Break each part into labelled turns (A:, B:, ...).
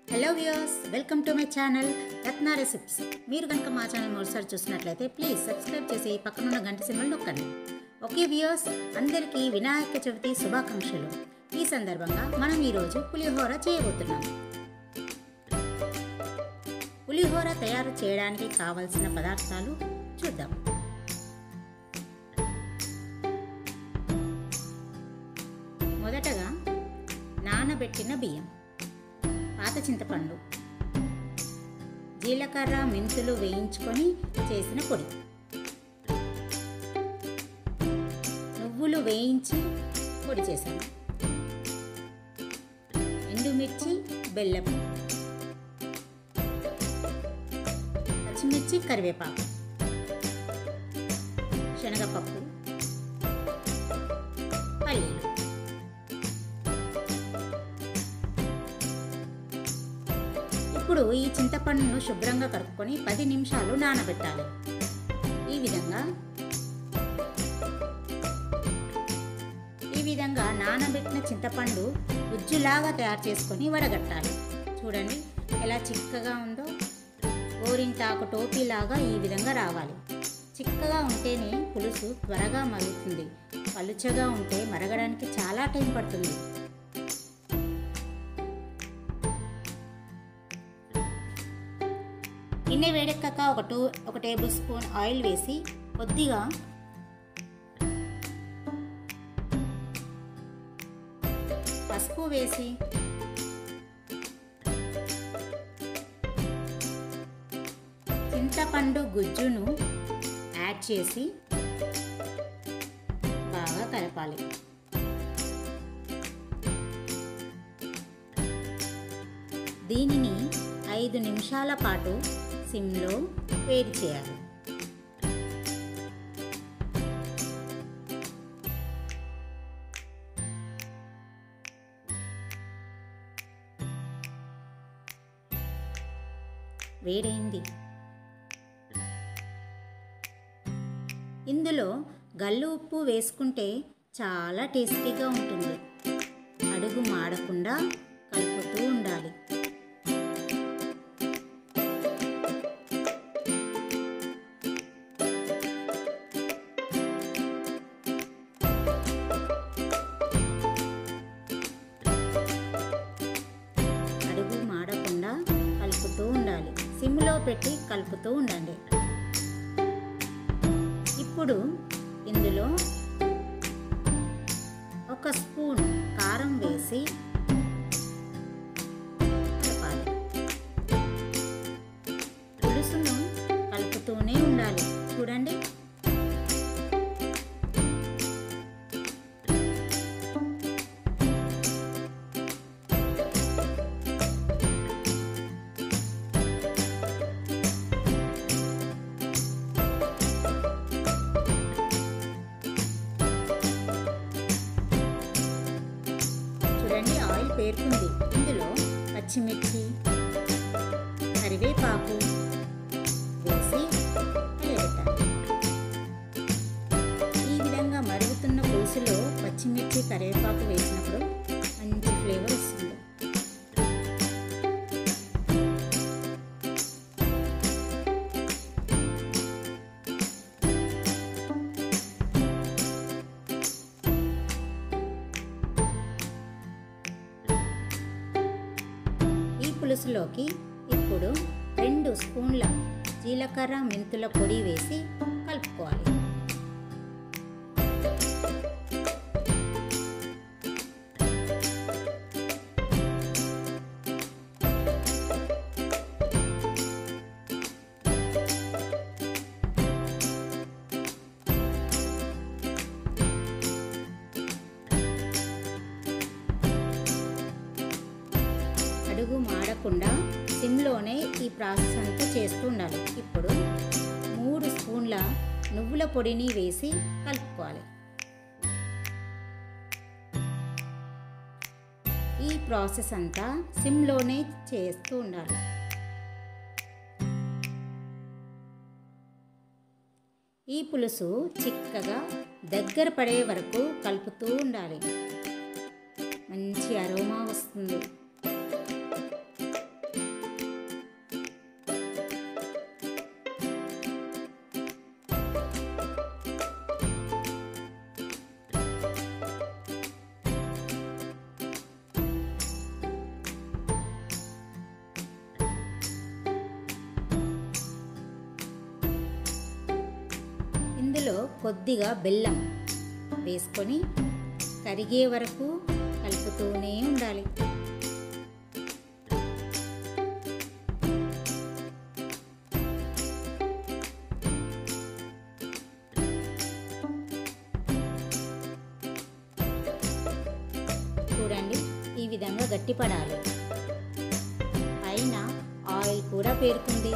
A: hello viewers welcome to my channel Ratna recipes మీరు కనుక మా ఛానల్ మొదటిసారి చూసినట్లయితే ప్లీజ్ సబ్స్క్రైబ్ చేసి పక్కనున్న గంట సింబల్ నొక్కండి ఓకే వ్యూయర్స్ అందరికీ వినాయక చవితి శుభాకాంక్షలు ఈ సందర్భంగా మనం ఈరోజు పులిహోర చేయబోతున్నాం పులిహోర తయారు చేయడానికి కావలసిన పదార్థాలు చూద్దాం మొదటగా నానబెట్టిన బియ్యం పాత చింతపండు జీలకర్ర మెంతులు వేయించుకొని చేసిన పొడి నువ్వులు వేయించి పొడి చేశాను ఎండుమిర్చి బెల్లం పచ్చిమిర్చి కరివేపాకు శనగపప్పు పల్లీలు ఇప్పుడు ఈ చింతపండును శుభ్రంగా కలుపుకొని పది నిమిషాలు నానబెట్టాలి ఈ విధంగా ఈ విధంగా నానబెట్టిన చింతపండు గుజ్జులాగా తయారు చేసుకొని వడగట్టాలి చూడండి ఎలా చిక్కగా ఉందో గోరింటాకు టోపీలాగా ఈ విధంగా రావాలి చిక్కగా ఉంటేనే పులుసు త్వరగా మరుగుతుంది పలుచగా ఉంటే మరగడానికి చాలా టైం పడుతుంది గిన్నె వేడెక్కాక ఒక టూ ఒక టేబుల్ స్పూన్ ఆయిల్ వేసి కొద్దిగా పసుపు వేసి చింతపండు గుజ్జును యాడ్ చేసి బాగా కలపాలి దీనిని ఐదు నిమిషాల పాటు సిమ్లో వేడి చేయాలి వేడైంది ఇందులో గల్లు ఉప్పు వేసుకుంటే చాలా టేస్టీగా ఉంటుంది అడుగు మాడకుండా కలుపుతూ ఉండాలి అడుగు మాడకుండా కలుపుతూ ఉండాలి సిమ్లో పెట్టి కలుపుతూ ఉండండి ఇప్పుడు ఇందులో ఒక స్పూన్ కారం వేసి కలపాలి పులుసును కలుపుతూనే ఉండాలి చూడండి చూడండి ఆయిల్ పేరుకుంది ఇందులో పచ్చిమిర్చి కరివేపాకు వేసి కలియబెట్టాలి ఈ విధంగా మరుగుతున్న పులుసులో పచ్చిమిర్చి కరివేపాకు వేసినప్పుడు మంచి ఫ్లేవర్ వస్తుంది ఈ పులుసులోకి ఇప్పుడు రెండు స్పూన్ల జీలకర్ర మెంతుల పొడి వేసి కలుపుకోవాలి అడుగు మాడకుండా సిమ్లోనే ఈ ప్రాసెస్ అంతా చేస్తూ ఉండాలి ఇప్పుడు మూడు స్పూన్ల నువ్వుల పొడిని వేసి కలుపుకోవాలి ఈ ప్రాసెస్ అంతా సిమ్లోనే చేస్తూ ఉండాలి ఈ పులుసు చిక్కగా దగ్గర పడే వరకు కలుపుతూ ఉండాలి మంచి అరోమా వస్తుంది ఇందులో కొద్దిగా బెల్లం వేసుకొని కరిగే వరకు కలుపుతూనే ఉండాలి చూడండి ఈ విధంగా గట్టిపడాలి పైన ఆయిల్ కూడా పేరుకుంది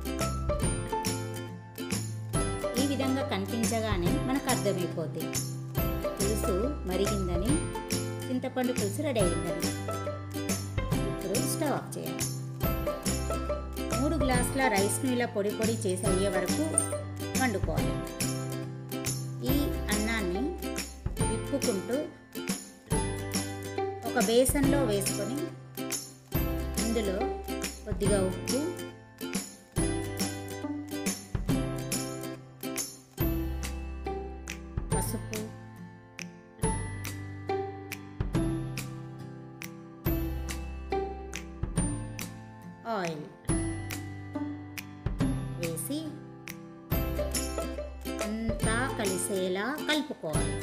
A: ఈ విధంగా కనిపించగానే మనకు అర్థమైపోద్ది పులుసు మరిగిందని చింతపండు పులుసు రెడీ అయిందని ఇప్పుడు స్టవ్ ఆఫ్ చేయాలి మూడు గ్లాసుల రైస్ను ఇలా పొడి పొడి చేసి అయ్యే వరకు వండుకోవాలి ఈ అన్నాన్ని విప్పుకుంటూ ఒక బేసన్లో వేసుకొని ఇందులో కొద్దిగా ఉప్పు పసుపు ఆయిల్ వేసి అంతా కలిసేలా కలుపుకోవాలి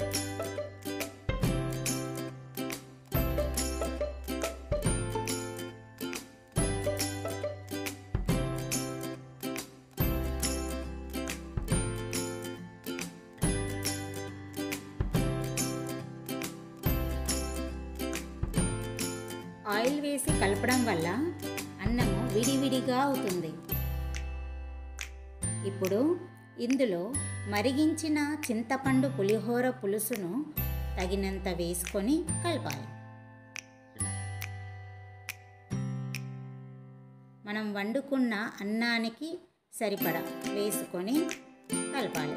A: ఆయిల్ వేసి కలపడం వల్ల అన్నము విడివిడిగా అవుతుంది ఇప్పుడు ఇందులో మరిగించిన చింతపండు పులిహోర పులుసును తగినంత వేసుకొని కలపాలి మనం వండుకున్న అన్నానికి సరిపడా వేసుకొని కలపాలి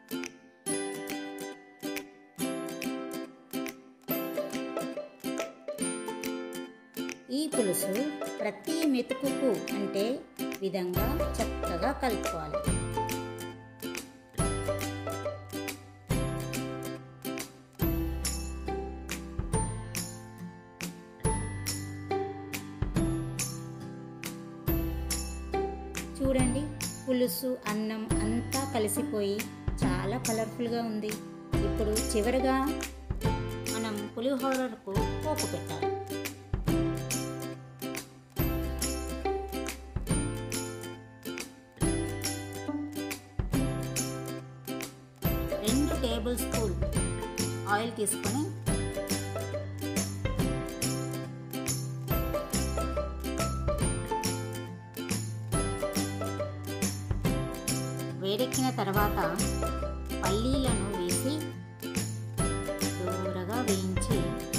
A: ఈ పులుసు ప్రతి మెతుకుకు అంటే విధంగా చక్కగా కలుపుకోవాలి చూడండి పులుసు అన్నం అంతా కలిసిపోయి చాలా కలర్ఫుల్గా ఉంది ఇప్పుడు చివరిగా మనం పులిహోరకు పోపు పెట్టాలి రెండు టేబుల్ స్పూన్ ఆయిల్ తీసుకొని వేడెక్కిన తర్వాత పల్లీలను వేసి దూరగా వేయించి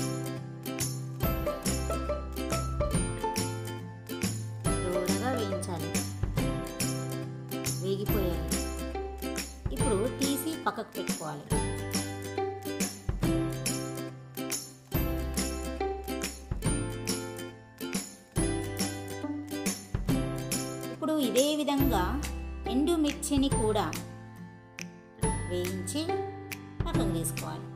A: దూరగా వేయించాలి వేగిపోయాయి ఇప్పుడు తీసి పక్కకు పెట్టుకోవాలి ఇప్పుడు ఇదే విధంగా ఎండుమిర్చిని కూడా వేయించి పక్కకు తీసుకోవాలి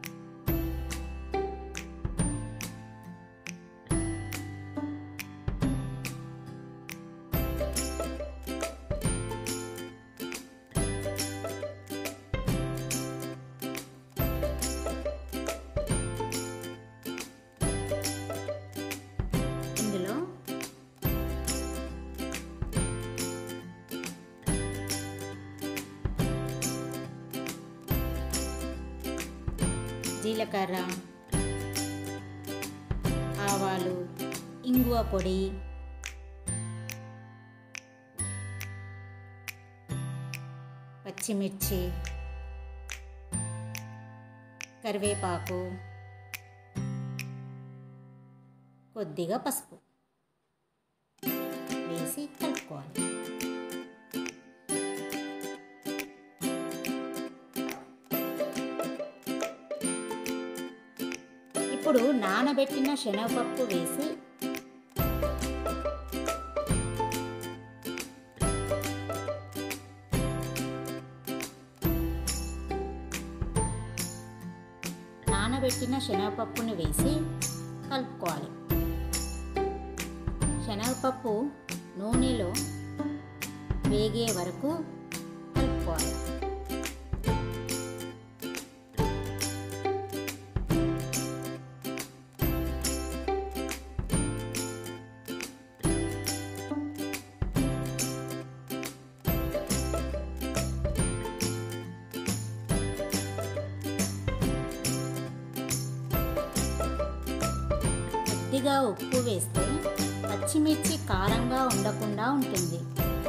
A: ఇందులో జీలకర్ర ఆవాలు ఇంగువ పొడి పచ్చిమిర్చి కరివేపాకు కొద్దిగా పసుపు వేసి కలుపుకోవాలి ఇప్పుడు నానబెట్టిన శనగపప్పు వేసి నానబెట్టిన శనగపప్పుని వేసి కలుపుకోవాలి శనగపప్పు నూనెలో వేగే వరకు కలుపుకోవాలి కొద్దిగా ఉప్పు వేస్తే పచ్చిమిర్చి కారంగా ఉండకుండా ఉంటుంది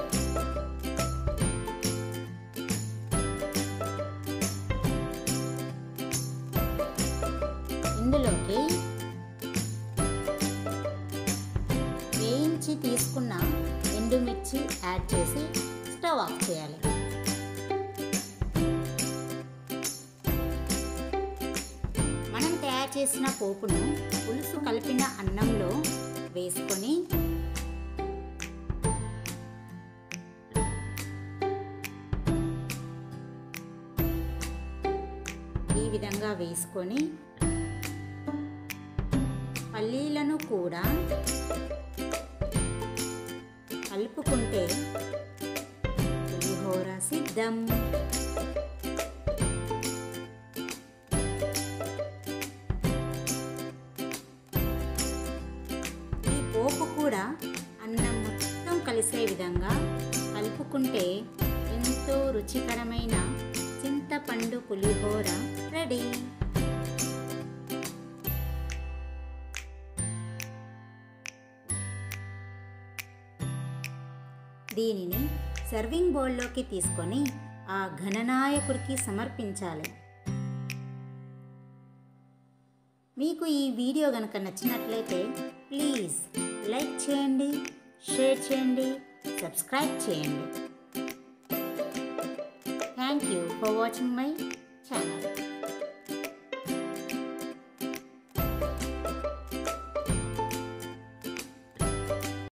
A: ఇందులోకి వేయించి తీసుకున్న ఎండుమిర్చి యాడ్ చేసి స్టవ్ ఆఫ్ చేయాలి మనం తయారు చేసిన పోపును పులుసు కలిపిన అన్నంలో వేసుకొని ఈ విధంగా వేసుకొని పల్లీలను కూడా కలుపుకుంటే పులిహోర సిద్ధం ఈ పోపు కూడా అన్నం మొత్తం కలిసే విధంగా కలుపుకుంటే ఎంతో రుచికరమైన చింతపండు పులిహోర రెడీ దీనిని సర్వింగ్ బౌల్లోకి తీసుకొని ఆ ఘననాయకుడికి సమర్పించాలి మీకు ఈ వీడియో కనుక నచ్చినట్లయితే ప్లీజ్ లైక్ చేయండి షేర్ చేయండి సబ్స్క్రైబ్ చేయండి thank you for watching my channel